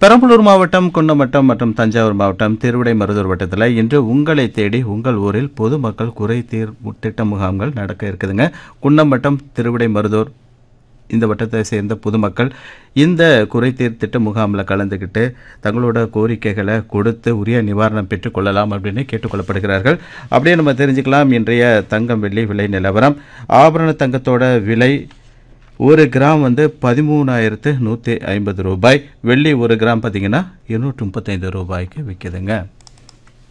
பெரம்பலூர் மாவட்டம் குன்னமட்டம் மற்றும் தஞ்சாவூர் மாவட்டம் திருவிடை மருதூர் வட்டத்தில் இன்று உங்களை தேடி உங்கள் ஊரில் பொதுமக்கள் குறை தீர் திட்ட முகாம்கள் நடக்க இருக்குதுங்க குன்னமட்டம் திருவிடை மருதூர் இந்த வட்டத்தை சேர்ந்த பொதுமக்கள் இந்த குறைதீர் திட்ட முகாமில் கலந்துக்கிட்டு தங்களோட கோரிக்கைகளை கொடுத்து உரிய நிவாரணம் பெற்றுக்கொள்ளலாம் அப்படின்னு கேட்டுக்கொள்ளப்படுகிறார்கள் அப்படியே நம்ம தெரிஞ்சுக்கலாம் இன்றைய தங்கம் வெள்ளி விலை நிலவரம் ஆபரண தங்கத்தோட விலை ஒரு கிராம் வந்து பதிமூணாயிரத்து நூற்றி ஐம்பது ரூபாய் வெள்ளி ஒரு கிராம் பார்த்தீங்கன்னா இருநூற்றி முப்பத்தைந்து ரூபாய்க்கு விற்கிதுங்க